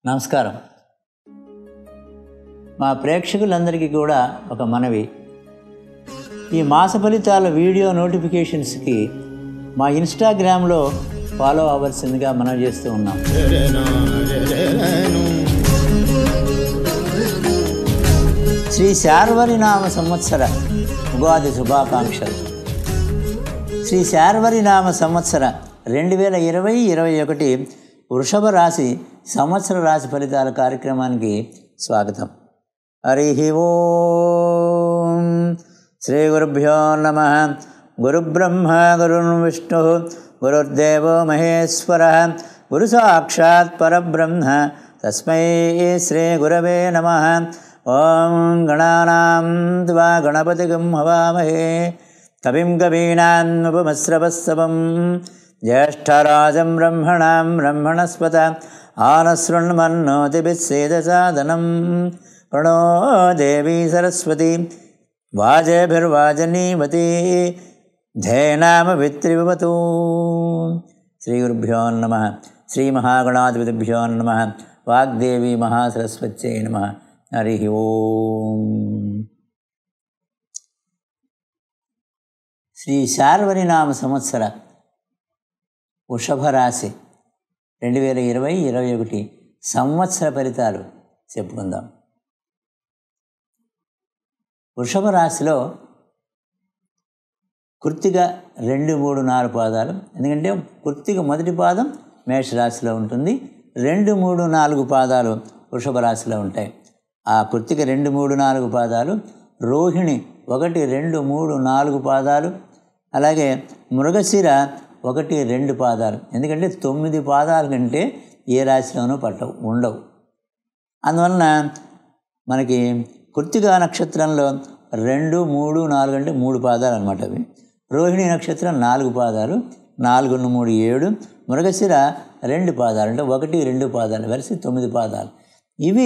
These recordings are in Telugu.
నమస్కారం మా ప్రేక్షకులందరికీ కూడా ఒక మనవి ఈ మాస ఫలితాల వీడియో నోటిఫికేషన్స్కి మా ఇన్స్టాగ్రామ్లో ఫాలో అవ్వాల్సిందిగా మనం చేస్తూ ఉన్నాం శ్రీ శార్వరినామ సంవత్సర ఉగాది శుభాకాంక్షలు శ్రీ శార్వరినామ సంవత్సర రెండు వేల ఇరవై ఇరవై ఒకటి వృషభ రాశి సంవత్సర రాశి ఫలితాల కార్యక్రమానికి స్వాగతం హరి ఓం శ్రీ గురుభ్యో నమ గురుబ్రహ్మ గురున్ విష్ణు గురుర్దేవో మహేశ్వర గురు సాక్షాత్ పరబ్రహ్మ తస్మై శ్రీ గురవే నమ ఓం గణానాం త్వా గణపతిగం హవామహే కవిం కవీనాముపమస్రవస్తవం జ్యేష్ఠరాజం బ్రహ్మణాం బ్రహ్మణస్పత ఆనశృణ్మన్నోతిభిస్సేదసాదనం ప్రణో దేవీ సరస్వతి వాజేభిర్వాజనీవతి ధేనామవిత్రివతూ శ్రీగురుభ్యో నమ శ్రీమహాగణాధిపతిభ్యో నమ వాగ్దేవి మహాసరస్వత్యై నమ హరి ఓం శ్రీ శార్వరినామ సంవత్సర వృషభ రాశి రెండు వేల ఇరవై ఇరవై ఒకటి సంవత్సర ఫలితాలు చెప్పుకుందాం వృషభ రాశిలో కృత్తిక రెండు మూడు నాలుగు పాదాలు ఎందుకంటే కృత్తిక మొదటి పాదం మేషరాశిలో ఉంటుంది రెండు మూడు నాలుగు పాదాలు వృషభ రాశిలో ఉంటాయి ఆ కృత్తిక రెండు మూడు నాలుగు పాదాలు రోహిణి ఒకటి రెండు మూడు నాలుగు పాదాలు అలాగే మృగశిర ఒకటి రెండు పాదాలు ఎందుకంటే తొమ్మిది పాదాల కంటే ఏ రాశిలోనూ పట్టవు ఉండవు అందువలన మనకి కృత్తికా నక్షత్రంలో రెండు మూడు నాలుగు అంటే మూడు పాదాలు అనమాట అవి రోహిణి నక్షత్రం నాలుగు పాదాలు నాలుగు మూడు ఏడు మృగశిర రెండు పాదాలు అంటే ఒకటి రెండు పాదాలు కలిసి తొమ్మిది పాదాలు ఇవి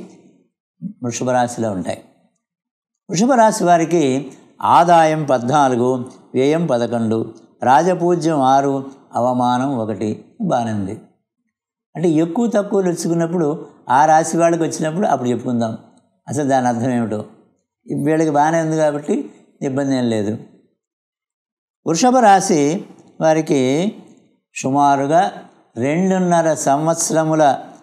వృషభ రాశిలో ఉంటాయి వృషభ రాశి వారికి ఆదాయం పద్నాలుగు వ్యయం పదకొండు రాజపూజ్యం ఆరు అవమానం ఒకటి బాగానే ఉంది అంటే ఎక్కువ తక్కువ తెచ్చుకున్నప్పుడు ఆ రాశి వాళ్ళకి వచ్చినప్పుడు అప్పుడు చెప్పుకుందాం అసలు దాని అర్థం ఏమిటో వీళ్ళకి బాగానే ఉంది కాబట్టి ఇబ్బంది ఏం లేదు వృషభ రాశి వారికి సుమారుగా రెండున్నర సంవత్సరముల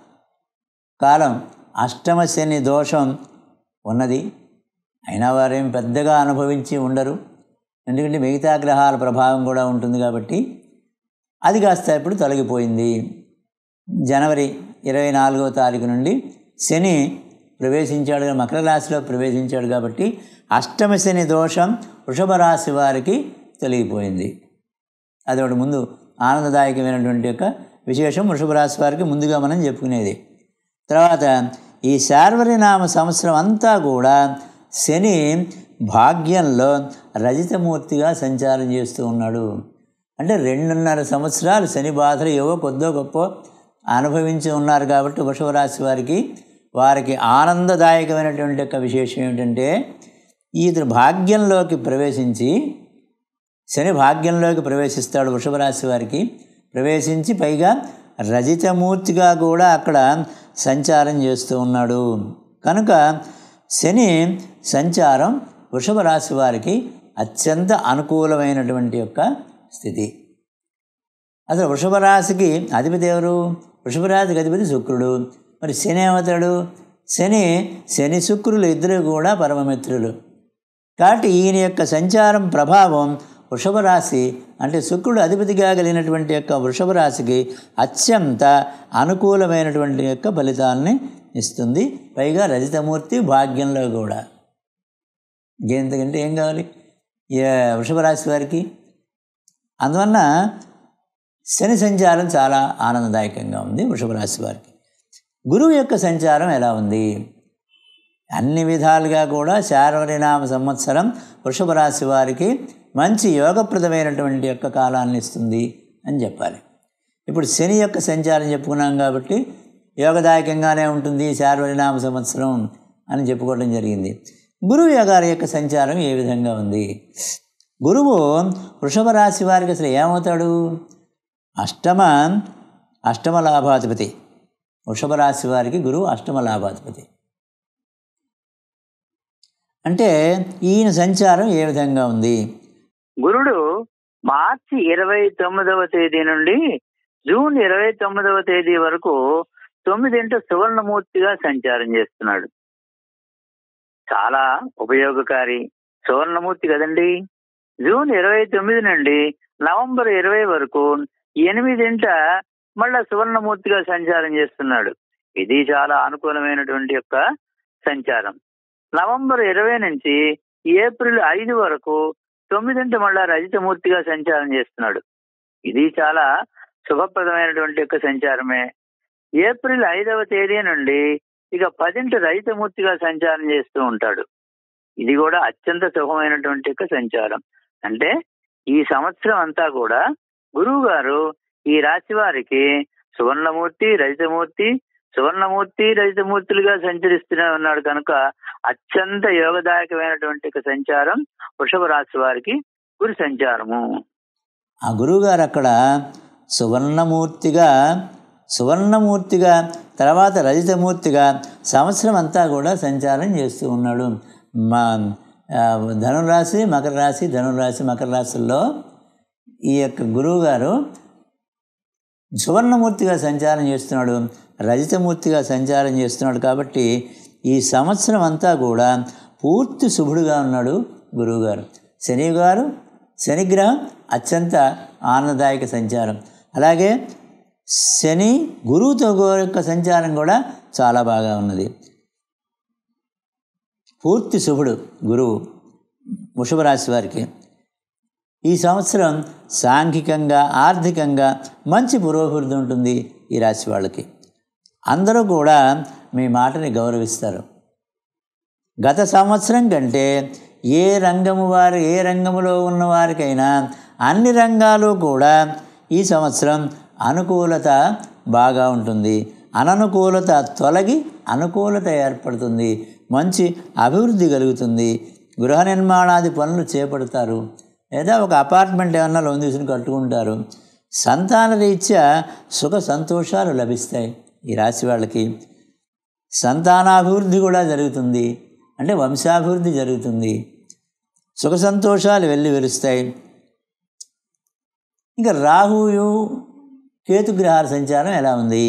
కాలం అష్టమ శని దోషం ఉన్నది అయినా వారేం పెద్దగా అనుభవించి ఉండరు ఎందుకంటే మిగతా గ్రహాల ప్రభావం కూడా ఉంటుంది కాబట్టి అది కాస్త ఇప్పుడు తొలగిపోయింది జనవరి ఇరవై నాలుగో తారీఖు నుండి శని ప్రవేశించాడు మకర రాశిలో ప్రవేశించాడు కాబట్టి అష్టమ శని దోషం వృషభ రాశి వారికి తొలగిపోయింది అది ఒకటి ముందు ఆనందదాయకమైనటువంటి యొక్క విశేషం వృషభ రాశి వారికి ముందుగా మనం చెప్పుకునేది తర్వాత ఈ శార్వరినామ సంవత్సరం అంతా కూడా శని భాగ్యంలో రజితమూర్తిగా సంచారం చేస్తూ ఉన్నాడు అంటే రెండున్నర సంవత్సరాలు శని బాధలు ఏవో కొద్దో గొప్ప అనుభవించి ఉన్నారు కాబట్టి వృషభ రాశి వారికి వారికి ఆనందదాయకమైనటువంటి యొక్క విశేషం ఏమిటంటే ఇతను భాగ్యంలోకి ప్రవేశించి శని భాగ్యంలోకి ప్రవేశిస్తాడు వృషభ రాశి వారికి ప్రవేశించి పైగా రజితమూర్తిగా కూడా అక్కడ సంచారం చేస్తూ ఉన్నాడు కనుక శని సంచారం వృషభ రాశి వారికి అత్యంత అనుకూలమైనటువంటి యొక్క స్థితి అసలు వృషభ రాశికి అధిపతి ఎవరు వృషభ రాశికి అధిపతి శుక్రుడు మరి శని ఏమవుతాడు శని శని శుక్రులు ఇద్దరు కూడా పరమమిత్రులు కాబట్టి ఈయన యొక్క సంచారం ప్రభావం వృషభ రాశి అంటే శుక్రుడు అధిపతిగా కలిగినటువంటి యొక్క వృషభ రాశికి అత్యంత అనుకూలమైనటువంటి యొక్క ఫలితాలని ఇస్తుంది పైగా రజితమూర్తి భాగ్యంలో కూడా ఇంకెంతకంటే ఏం కావాలి వృషభ రాశి వారికి అందువలన శని సంచారం చాలా ఆనందదాయకంగా ఉంది వృషభ రాశి వారికి గురువు యొక్క సంచారం ఎలా ఉంది అన్ని విధాలుగా కూడా శార్వరినామ సంవత్సరం వృషభ రాశి వారికి మంచి యోగప్రదమైనటువంటి యొక్క కాలాన్ని ఇస్తుంది అని చెప్పాలి ఇప్పుడు శని యొక్క సంచారం చెప్పుకున్నాం కాబట్టి యోగదాయకంగానే ఉంటుంది శార్వరినామ సంవత్సరం అని చెప్పుకోవడం జరిగింది గురువు గారి యొక్క సంచారం ఏ విధంగా ఉంది గురువు వృషభ రాశి వారికి అసలు ఏమవుతాడు అష్టమ అష్టమ లాభాధిపతి వృషభ రాశి వారికి గురువు అష్టమ లాభాధిపతి అంటే ఈయన సంచారం ఏ విధంగా ఉంది గురుడు మార్చి ఇరవై తొమ్మిదవ తేదీ నుండి జూన్ ఇరవై తొమ్మిదవ తేదీ వరకు తొమ్మిదింట సువర్ణమూర్తిగా సంచారం చేస్తున్నాడు చాలా ఉపయోగకారి సువర్ణమూర్తి కదండి జూన్ ఇరవై తొమ్మిది నుండి నవంబర్ ఇరవై వరకు ఎనిమిదింట మళ్ళా సువర్ణమూర్తిగా సంచారం చేస్తున్నాడు ఇది చాలా అనుకూలమైనటువంటి యొక్క సంచారం నవంబర్ ఇరవై నుంచి ఏప్రిల్ ఐదు వరకు తొమ్మిదింటి మళ్ళా రజితమూర్తిగా సంచారం చేస్తున్నాడు ఇది చాలా శుభప్రదమైనటువంటి యొక్క సంచారమే ఏప్రిల్ ఐదవ తేదీ నుండి ఇక పదింటి రజితమూర్తిగా సంచారం చేస్తూ ఉంటాడు ఇది కూడా అత్యంత శుభమైనటువంటి యొక్క సంచారం అంటే ఈ సంవత్సరం అంతా కూడా గురువు గారు ఈ రాశి వారికి సువర్ణమూర్తి రజితమూర్తి సువర్ణమూర్తి రజితమూర్తులుగా సంచరిస్తూనే ఉన్నాడు కనుక అత్యంత యోగదాయకమైనటువంటి ఒక సంచారం వృషభ రాశి వారికి గురి సంచారము ఆ గురువుగారు అక్కడ సువర్ణమూర్తిగా సువర్ణమూర్తిగా తర్వాత రజితమూర్తిగా సంవత్సరం అంతా కూడా సంచారం చేస్తూ ఉన్నాడు మా ఆ, ధనురాశి మకర రాశి ధనురాశి మకర రాశుల్లో ఈ యొక్క గురువుగారు సువర్ణమూర్తిగా సంచారం చేస్తున్నాడు రజితమూర్తిగా సంచారం చేస్తున్నాడు కాబట్టి ఈ సంవత్సరం అంతా కూడా పూర్తి శుభుడుగా ఉన్నాడు గురువుగారు శని గారు శనిగ్రహం అత్యంత ఆనందదాయక సంచారం అలాగే శని గురువుతో గో- యొక్క సంచారం కూడా చాలా బాగా ఉన్నది పూర్తి శుభుడు గురువు వృషభ రాశి వారికి ఈ సంవత్సరం సాంఘికంగా ఆర్థికంగా మంచి పురోభివృద్ధి ఉంటుంది ఈ రాశి వాళ్ళకి అందరూ కూడా మీ మాటని గౌరవిస్తారు గత సంవత్సరం కంటే ఏ రంగము వారు ఏ రంగములో ఉన్న వారికైనా అన్ని రంగాలు కూడా ఈ సంవత్సరం అనుకూలత బాగా ఉంటుంది అననుకూలత తొలగి అనుకూలత ఏర్పడుతుంది మంచి అభివృద్ధి కలుగుతుంది గృహ నిర్మాణాది పనులు చేపడతారు లేదా ఒక అపార్ట్మెంట్ ఏమన్నా లోన్ తీసుకుని కట్టుకుంటారు సంతాన రీత్యా సుఖ సంతోషాలు లభిస్తాయి ఈ రాశి వాళ్ళకి సంతానాభివృద్ధి కూడా జరుగుతుంది అంటే వంశాభివృద్ధి జరుగుతుంది సుఖ సంతోషాలు వెళ్ళి వెలుస్తాయి ఇంకా రాహువు కేతుగ్రహాల సంచారం ఎలా ఉంది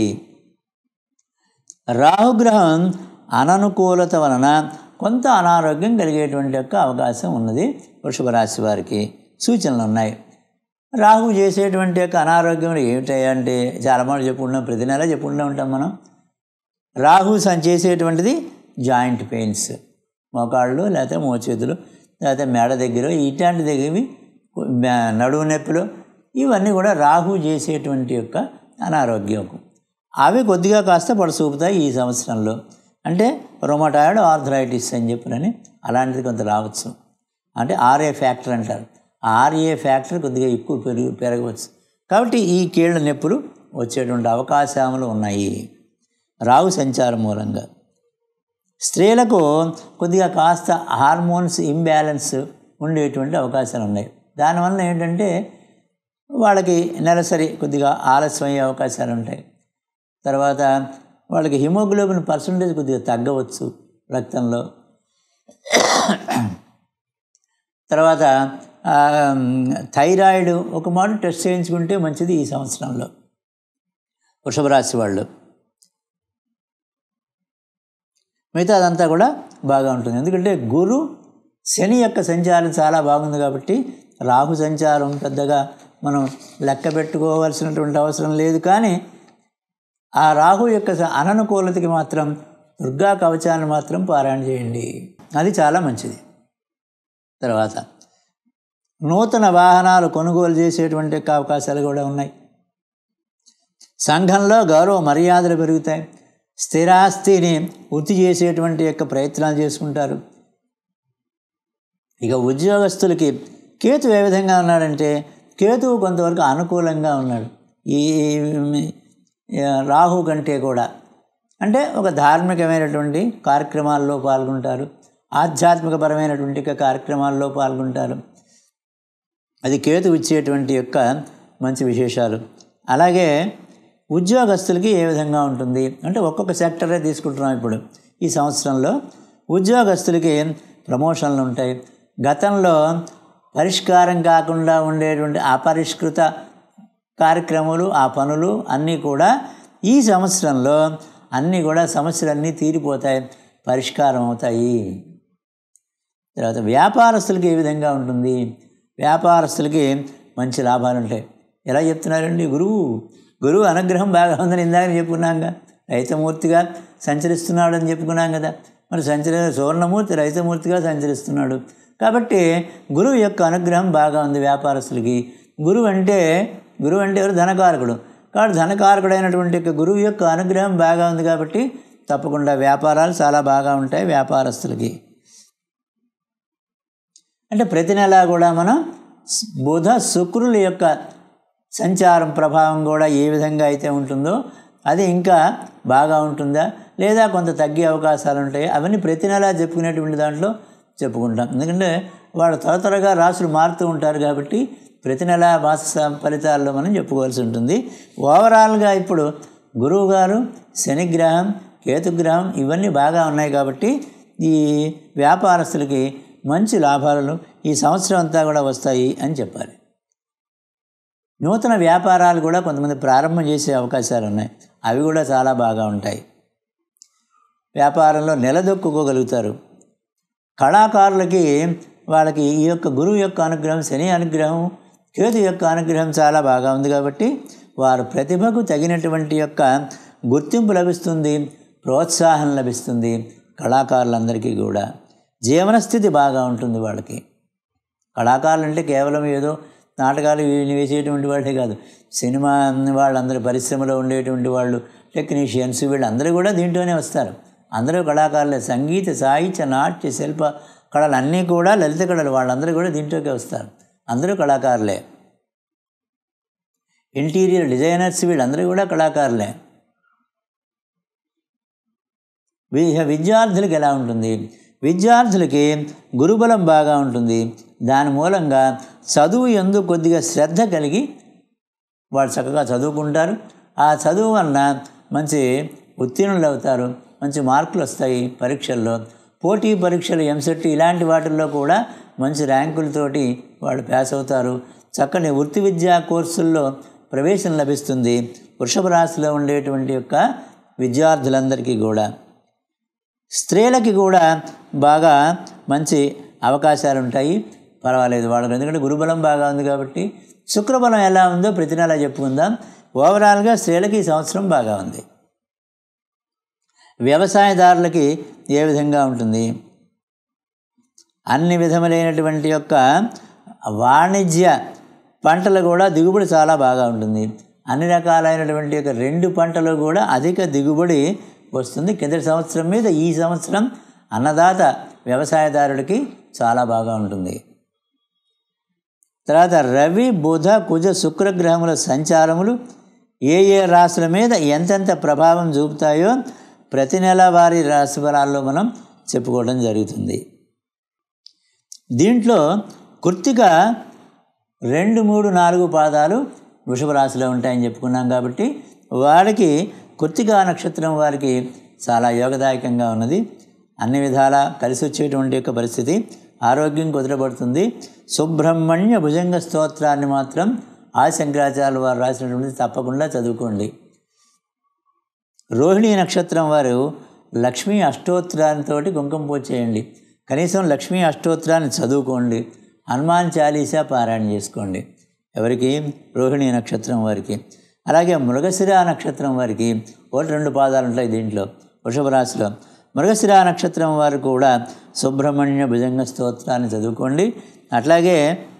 రాహుగ్రహం అననుకూలత వలన కొంత అనారోగ్యం కలిగేటువంటి యొక్క అవకాశం ఉన్నది వృషభ రాశి వారికి సూచనలు ఉన్నాయి రాహు చేసేటువంటి యొక్క అనారోగ్యం ఏమిటాయి అంటే చాలామంది చెప్పుకుంటాం ప్రతి నెల చెప్పుకుంటూ ఉంటాం మనం రాహు సం చేసేటువంటిది జాయింట్ పెయిన్స్ మోకాళ్ళు లేకపోతే మోచేతులు లేకపోతే మెడ దగ్గర ఇట్లాంటి దగ్గరవి మ- నడుము నొప్పులు ఇవన్నీ కూడా రాహు చేసేటువంటి యొక్క అనారోగ్యం అవి కొద్దిగా కాస్త పడసూపుతాయి ఈ సంవత్సరంలో అంటే రొమటాయిడ్ ఆర్థరైటిస్ అని చెప్పినని అలాంటిది కొంత రావచ్చు అంటే ఆర్ఏ ఫ్యాక్టర్ అంటారు ఆ ఆర్ఏ ఫ్యాక్టర్ కొద్దిగా ఎక్కువ పెరుగు పెరగవచ్చు కాబట్టి ఈ కీళ్ళ నొప్పులు వచ్చేటువంటి అవకాశాలు ఉన్నాయి రాహు సంచారం మూలంగా స్త్రీలకు కొద్దిగా కాస్త హార్మోన్స్ ఇంబ్యాలెన్స్ ఉండేటువంటి అవకాశాలు ఉన్నాయి దానివల్ల ఏంటంటే వాళ్ళకి నెలసరి కొద్దిగా ఆలస్యం అయ్యే అవకాశాలు ఉంటాయి తర్వాత వాళ్ళకి హిమోగ్లోబిన్ పర్సంటేజ్ కొద్దిగా తగ్గవచ్చు రక్తంలో తర్వాత ఆ, థైరాయిడ్ ఒక మాట టెస్ట్ చేయించుకుంటే మంచిది ఈ సంవత్సరంలో వృషభ రాశి వాళ్ళు మిగతా అదంతా కూడా బాగా ఉంటుంది ఎందుకంటే గురు శని యొక్క సంచారం చాలా బాగుంది కాబట్టి రాహు సంచారం పెద్దగా మనం లెక్క పెట్టుకోవాల్సినటువంటి అవసరం లేదు కానీ ఆ రాహు యొక్క స- అననుకూలతకి మాత్రం దుర్గా కవచాన్ని మాత్రం పారాయణ చేయండి అది చాలా మంచిది తర్వాత నూతన వాహనాలు కొనుగోలు చేసేటువంటి యొక్క అవకాశాలు కూడా ఉన్నాయి సంఘంలో గౌరవ మర్యాదలు పెరుగుతాయి స్థిరాస్తిని వృత్తి చేసేటువంటి యొక్క ప్రయత్నాలు చేసుకుంటారు ఇక ఉద్యోగస్తులకి కేతు ఏ విధంగా ఉన్నాడంటే కేతువు కొంతవరకు అనుకూలంగా ఉన్నాడు ఈ ఈ రాహు కంటే కూడా అంటే ఒక ధార్మికమైనటువంటి కార్యక్రమాల్లో పాల్గొంటారు ఆధ్యాత్మికపరమైనటువంటి యొక్క కార్యక్రమాల్లో పాల్గొంటారు అది కేతు ఇచ్చేటువంటి యొక్క మంచి విశేషాలు అలాగే ఉద్యోగస్తులకి ఏ విధంగా ఉంటుంది అంటే ఒక్కొక్క సెక్టరే తీసుకుంటున్నాం ఇప్పుడు ఈ సంవత్సరంలో ఉద్యోగస్తులకి ప్రమోషన్లు ఉంటాయి గతంలో పరిష్కారం కాకుండా ఉండేటువంటి అపరిష్కృత కార్యక్రమాలు ఆ పనులు అన్నీ కూడా ఈ సంవత్సరంలో అన్నీ కూడా సమస్యలన్నీ తీరిపోతాయి పరిష్కారం అవుతాయి తర్వాత వ్యాపారస్తులకి ఏ విధంగా ఉంటుంది వ్యాపారస్తులకి మంచి లాభాలు ఉంటాయి ఎలా చెప్తున్నారండి గురువు గురువు అనుగ్రహం బాగా ఉందని ఇందాక చెప్పుకున్నాంగా రైతమూర్తిగా సంచరిస్తున్నాడు అని చెప్పుకున్నాం కదా మరి సంచరి సువర్ణమూర్తి రైతమూర్తిగా సంచరిస్తున్నాడు కాబట్టి గురువు యొక్క అనుగ్రహం బాగా ఉంది వ్యాపారస్తులకి గురువు అంటే గురువు అంటే ఎవరు ధనకారకుడు కాబట్టి ధనకారకుడైనటువంటి యొక్క గురువు యొక్క అనుగ్రహం బాగా ఉంది కాబట్టి తప్పకుండా వ్యాపారాలు చాలా బాగా ఉంటాయి వ్యాపారస్తులకి అంటే ప్రతి నెలా కూడా మనం స్- బుధ శుక్రుల యొక్క సంచారం ప్రభావం కూడా ఏ విధంగా అయితే ఉంటుందో అది ఇంకా బాగా ఉంటుందా లేదా కొంత తగ్గే అవకాశాలు ఉంటాయి అవన్నీ ప్రతి నెలా చెప్పుకునేటువంటి దాంట్లో చెప్పుకుంటాం ఎందుకంటే వాళ్ళు త్వర త్వరగా రాసులు మారుతూ ఉంటారు కాబట్టి ప్రతి నెల మాస స- ఫలితాల్లో మనం చెప్పుకోవాల్సి ఉంటుంది ఓవరాల్గా ఇప్పుడు గురువు గారు శనిగ్రహం కేతుగ్రహం ఇవన్నీ బాగా ఉన్నాయి కాబట్టి ఈ వ్యాపారస్తులకి మంచి లాభాలు ఈ సంవత్సరం అంతా కూడా వస్తాయి అని చెప్పాలి నూతన వ్యాపారాలు కూడా కొంతమంది ప్రారంభం చేసే అవకాశాలు ఉన్నాయి అవి కూడా చాలా బాగా ఉంటాయి వ్యాపారంలో నిలదొక్కుకోగలుగుతారు కళాకారులకి వాళ్ళకి ఈ యొక్క గురువు యొక్క అనుగ్రహం శని అనుగ్రహం కేతు యొక్క అనుగ్రహం చాలా బాగా ఉంది కాబట్టి వారు ప్రతిభకు తగినటువంటి యొక్క గుర్తింపు లభిస్తుంది ప్రోత్సాహం లభిస్తుంది కళాకారులందరికీ కూడా జీవనస్థితి బాగా ఉంటుంది వాళ్ళకి కళాకారులు అంటే కేవలం ఏదో నాటకాలు వీ- వేసేటువంటి వాళ్ళే కాదు సినిమా వాళ్ళందరూ పరిశ్రమలో ఉండేటువంటి వాళ్ళు టెక్నీషియన్స్ వీళ్ళందరూ కూడా దీంట్లోనే వస్తారు అందరూ కళాకారులే సంగీత సాహిత్య నాట్య శిల్ప కళలు అన్నీ కూడా లలిత కళలు వాళ్ళందరూ కూడా దీంట్లోకి వస్తారు అందరూ కళాకారులే ఇంటీరియర్ డిజైనర్స్ వీళ్ళందరూ కూడా కళాకారులే వి- విద్యార్థులకి ఎలా ఉంటుంది విద్యార్థులకి గురుబలం బాగా ఉంటుంది దాని మూలంగా చదువు ఎందు కొద్దిగా శ్రద్ధ కలిగి వాళ్ళు చక్కగా చదువుకుంటారు ఆ చదువు వలన మంచి ఉత్తీర్ణులు అవుతారు మంచి మార్కులు వస్తాయి పరీక్షల్లో పోటీ పరీక్షలు ఎంసెట్ ఇలాంటి వాటిల్లో కూడా మంచి ర్యాంకులతోటి వాళ్ళు పాస్ అవుతారు చక్కని వృత్తి విద్యా కోర్సుల్లో ప్రవేశం లభిస్తుంది వృషభ రాశిలో ఉండేటువంటి యొక్క విద్యార్థులందరికీ కూడా స్త్రీలకి కూడా బాగా మంచి అవకాశాలు ఉంటాయి పర్వాలేదు వాళ్ళకి ఎందుకంటే గురుబలం బాగా ఉంది కాబట్టి శుక్రబలం ఎలా ఉందో ప్రతి నెల చెప్పుకుందాం ఓవరాల్గా స్త్రీలకి ఈ సంవత్సరం బాగా ఉంది వ్యవసాయదారులకి ఏ విధంగా ఉంటుంది అన్ని విధములైనటువంటి యొక్క వాణిజ్య పంటలు కూడా దిగుబడి చాలా బాగా ఉంటుంది అన్ని రకాలైనటువంటి యొక్క రెండు పంటలు కూడా అధిక దిగుబడి వస్తుంది కిందటి సంవత్సరం మీద ఈ సంవత్సరం అన్నదాత వ్యవసాయదారుడికి చాలా బాగా ఉంటుంది తర్వాత రవి బుధ కుజ శుక్రగ్రహముల సంచారములు ఏ ఏ రాశుల మీద ఎంతెంత ప్రభావం చూపుతాయో ప్రతి నెల వారి రాశి ఫలాల్లో మనం చెప్పుకోవడం జరుగుతుంది దీంట్లో కృత్తిక రెండు మూడు నాలుగు పాదాలు వృషభ రాశిలో ఉంటాయని చెప్పుకున్నాం కాబట్టి వారికి కృత్తికా నక్షత్రం వారికి చాలా యోగదాయకంగా ఉన్నది అన్ని విధాలా కలిసి వచ్చేటువంటి యొక్క పరిస్థితి ఆరోగ్యం కుదరబడుతుంది సుబ్రహ్మణ్య భుజంగ స్తోత్రాన్ని మాత్రం ఆ శంకరాచార్యులు వారు రాసినటువంటిది తప్పకుండా చదువుకోండి రోహిణి నక్షత్రం వారు లక్ష్మీ అష్టోత్తరాలతో కుంకుమ పూజ చేయండి కనీసం లక్ష్మీ అష్టోత్తరాన్ని చదువుకోండి హనుమాన్ చాలీసా పారాయణ చేసుకోండి ఎవరికి రోహిణి నక్షత్రం వారికి అలాగే మృగశిర నక్షత్రం వారికి ఒకటి రెండు పాదాలు ఉంటాయి దీంట్లో వృషభ రాశిలో మృగశిర నక్షత్రం వారు కూడా సుబ్రహ్మణ్య భుజంగ స్తోత్రాన్ని చదువుకోండి అట్లాగే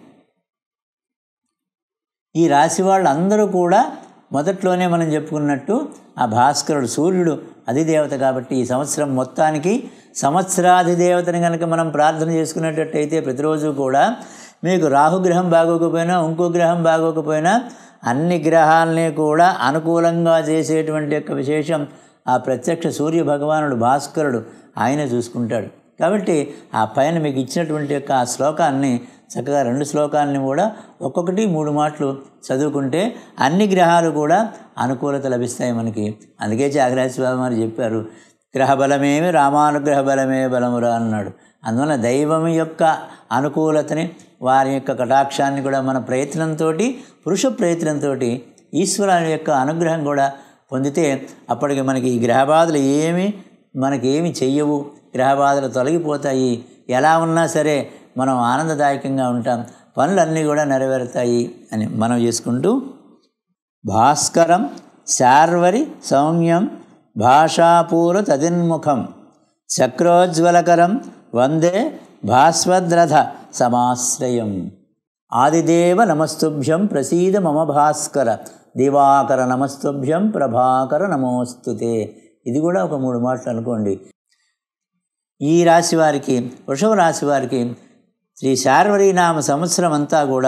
ఈ రాశి వాళ్ళందరూ కూడా మొదట్లోనే మనం చెప్పుకున్నట్టు ఆ భాస్కరుడు సూర్యుడు అధిదేవత కాబట్టి ఈ సంవత్సరం మొత్తానికి సంవత్సరాధిదేవతని కనుక మనం ప్రార్థన చేసుకునేటట్టయితే ప్రతిరోజు కూడా మీకు రాహుగ్రహం బాగోకపోయినా ఇంకో గ్రహం బాగోకపోయినా అన్ని గ్రహాలని కూడా అనుకూలంగా చేసేటువంటి యొక్క విశేషం ఆ ప్రత్యక్ష సూర్య భగవానుడు భాస్కరుడు ఆయన చూసుకుంటాడు కాబట్టి ఆ పైన మీకు ఇచ్చినటువంటి యొక్క ఆ శ్లోకాన్ని చక్కగా రెండు శ్లోకాలని కూడా ఒక్కొక్కటి మూడు మాటలు చదువుకుంటే అన్ని గ్రహాలు కూడా అనుకూలత లభిస్తాయి మనకి అందుకే త్యాగరాజ స్వామి వారు చెప్పారు గ్రహ బలమేమి రామానుగ్రహ బలమే బలమురా అన్నాడు అందువల్ల దైవం యొక్క అనుకూలతని వారి యొక్క కటాక్షాన్ని కూడా మన ప్రయత్నంతో పురుష ప్రయత్నంతో ఈశ్వరుని యొక్క అనుగ్రహం కూడా పొందితే అప్పటికి మనకి ఈ గ్రహబాధలు ఏమి మనకి ఏమి చెయ్యవు గ్రహబాధలు తొలగిపోతాయి ఎలా ఉన్నా సరే మనం ఆనందదాయకంగా ఉంటాం పనులన్నీ కూడా నెరవేరుతాయి అని మనం చేసుకుంటూ భాస్కరం శార్వరి సౌమ్యం భాషాపూర తదిన్ముఖం చక్రోజ్వలకరం వందే భాస్వద్రథ సమాశ్రయం ఆదిదేవ నమస్తుభ్యం ప్రసీద మమ భాస్కర దివాకర నమస్తుభ్యం ప్రభాకర నమోస్తుతే ఇది కూడా ఒక మూడు మాటలు అనుకోండి ఈ రాశి వారికి వృషభ రాశి వారికి శ్రీ శార్వరీనామ సంవత్సరం అంతా కూడా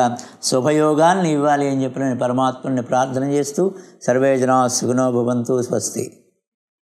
శుభయోగాన్ని ఇవ్వాలి అని చెప్పి నేను పరమాత్మని ప్రార్థన చేస్తూ సర్వేజనా సుగుణో భవంతు స్వస్తి